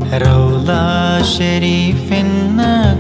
റൗദ ഷരീഫെന്ന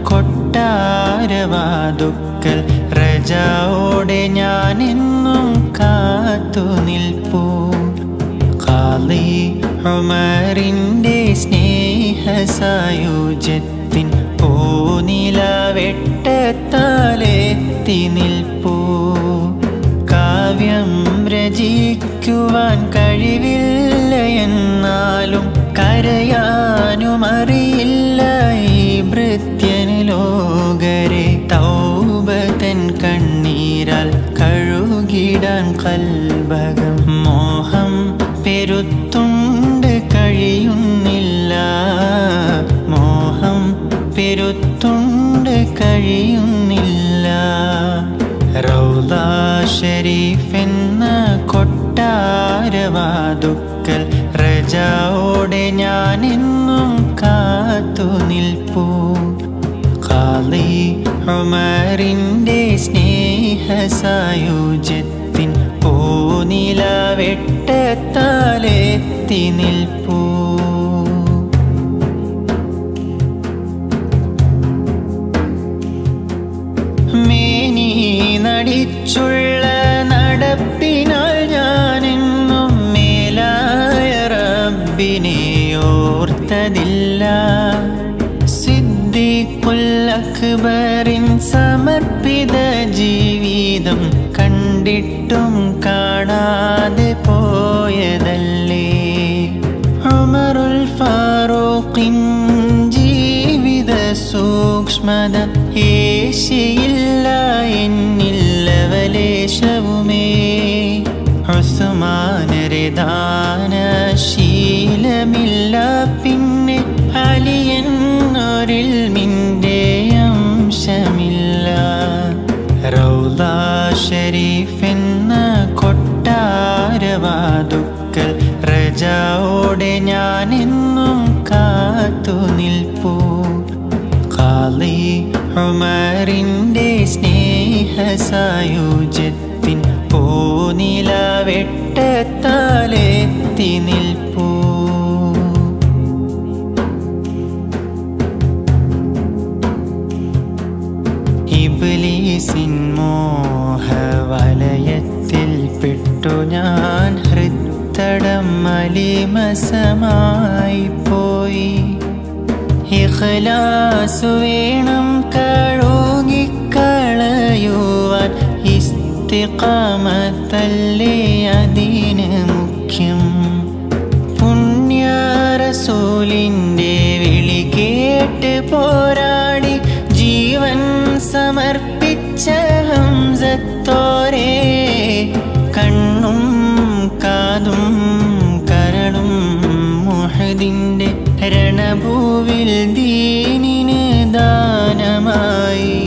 കൊട്ടാരവാതുക്കൽ റജാവോടെ ഞാനെന്നും കാത്തു നിൽപ്പൂ ഖാലി ഉമറിൻ്റെ സ്നേഹസായുജത്തിൻ പൂനില വെട്ടത്താലെത്തി നിൽപ്പൂ കാവ്യം രചിക്കുവാൻ കഴിവില്ല എന്നാലും കരയാനും അറിയില്ല ഈ ഭൃത്യന് ലോകരെ തൗബതൻ കണ്ണീരാൽ കഴുകിടാൻ കൽഭകം മോഹം പെരുത്തുണ്ട് കഴിയുന്നില്ല മോഹം പെരുത്തുണ്ട് കഴിയുന്നില്ല റൗദ ഷരീഫെന്ന കൊട്ടാരവാതുക്കൽ റജാവോടെ ഞാനെന്നും കാത്തു നിൽപ്പൂ ഖാലി ഉമറിൻ്റെ സ്നേഹസായുജത്തിൻ പൂനില വെട്ടത്താലെത്തി നിൽപ്പൂ മേനി നടിച്ചുള്ള നടപ്പിനാൽ ഞാനെന്നും മേലായ റബ്ബിനെ ഓർത്തതില്ല സിദ്ദീഖുൽ അക്ബറിൻ സമർപ്പിത ജീവിതം കണ്ടിട്ടും കാണാതെ പോയതല്ലേ ഉമറുൽ ഫാറൂഖിൻ ജീവിത സൂക്ഷ്മത ഏശയില്ല എന്നില്ലവലേശവുമേ ഉസ്മാനരെ ദാനശീലമില്ല പിന്നെ അലിയെന്നൊരിൽ നിന്റെ അംശമില്ല റൗദ ഷരീഫെന്ന കൊട്ടാരവാതുക്കൽ റജാവോടെ ഞാനെന്നും കാത്തു നിൽപ്പൂ ഖാലി ഉമറിൻ്റെ സ്നേഹസായുജത്തിൻ പൂനില വെട്ടത്താലെത്തി നിൽപ്പൂ ഇബ്ലീസിൻ മോഹവലയത്തിൽ പെട്ടു ഞാൻ ഹൃത്തടം മലിമസമായി പോയി ഇഖ്ലാസു വേണം കഴുകിക്കളയുവാൻ ഇസ്തിഖാമത്തല്ലേ അതിന് മുഖ്യം പുണ്യറസൂലിൻ്റെ വിളി കേട്ട് പോരാടി ജീവൻ സമർപ്പിച്ച ഹംസത്തോരെ കണ്ണും കാതും കരളും മുഹദിൻ്റെ രണഭൂവിൽ ദീനിന് ദാനമായി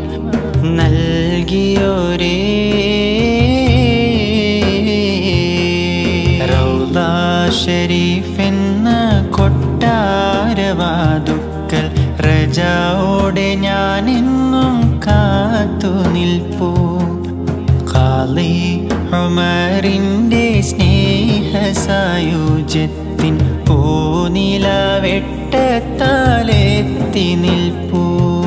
നൽകിയോരേ റൗദ ഷരീഫെന്ന കൊട്ടാരവാതുക്കൽ റജാവോടെ ഞാനെന്നും കാത്തു നിൽപ്പൂ ഖാലി ഉമറിൻ്റെ സ്നേഹസായുജത്തിൻ പൂനില വെട്ടത്താലെത്തി നിൽപ്പൂ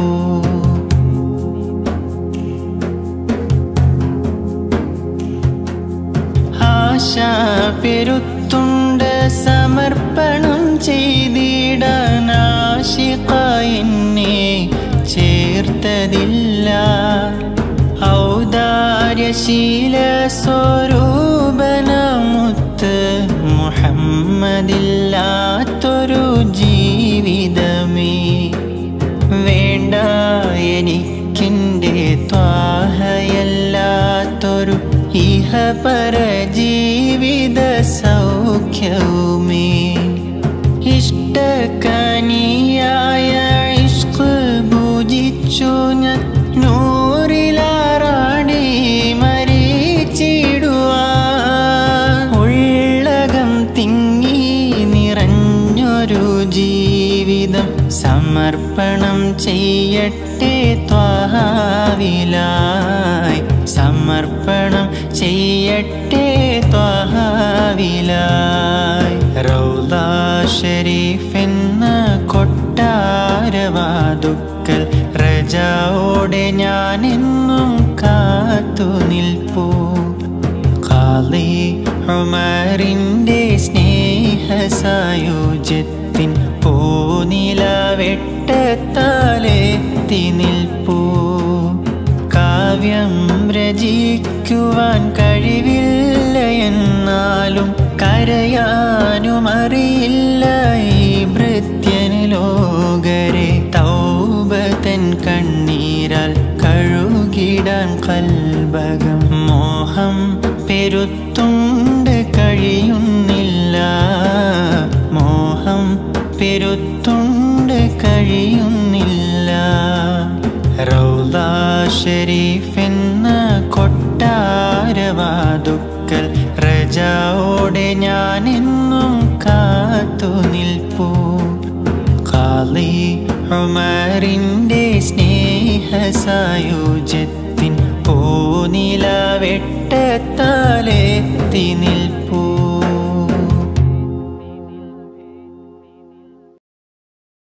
ആശ പെരുത്തുണ്ട് സമർപ്പണം ചെയ്തിടാൻ ആശിക എന്നെ ചേർത്തതില്ല ഔദാര്യശീല സ്വരൂപനമുത്ത് മുഹമ്മദില്ലാത്തൊരു ജീവിതമേ വേണ്ട എനിക്കെൻ്റെ ത്വാഹയല്ലാത്തൊരു ഇഹപര ജീവിത സൗഖ്യവുമേ ഇഷ്ടക്കനിയായ ഇഷ്ക് ഭുജിച്ചു ഞാൻ നൂറിലാറാടി മരിച്ചിടുവാ ഉള്ളകം തിങ്ങി നിറഞ്ഞൊരു ജീവിതം സമർപ്പണം ചെയ്യട്ടെ ത്വാഹാവിലായി സമർപ്പണം ചെയ്യട്ടെ ത്വാഹാവിലായി റൗദ ഷരീഫെന്ന റജാവോടെ ഞാൻ എന്നും കാത്തു നിൽപ്പൂ ഖാലി ഉമറിൻ്റെ സ്നേഹസായുജ്യത്തിൻ പൂനില വെട്ടത്താലെത്തി നിൽപ്പൂ കാവ്യം രചിക്കുവാൻ കഴിവില്ല എന്നാലും കരയാനുമറിയില്ല ഈ ഭൃത്യന് ലോകരെ തൗബതൻ കണ്ണീരാൽ കഴുകിടാൻ കൽബകം മോഹം പെരുത്തുണ്ട് കഴിയുന്നില്ല മോഹം പെരുത്തുണ്ട് കഴിയുന്നില്ല റൗദ ഷരീഫ് എന്ന കൊട്ടാരവാതുക്കൽ റജാവോടെ ഞാൻ എന്നും കാത്തു നിൽപ്പൂ ഖാലി ഉമറിൻ്റെ സ്നേഹസായുജ്യത്തിൻ പൂനില വെട്ടത്താലെത്തി നിൽപ്പൂ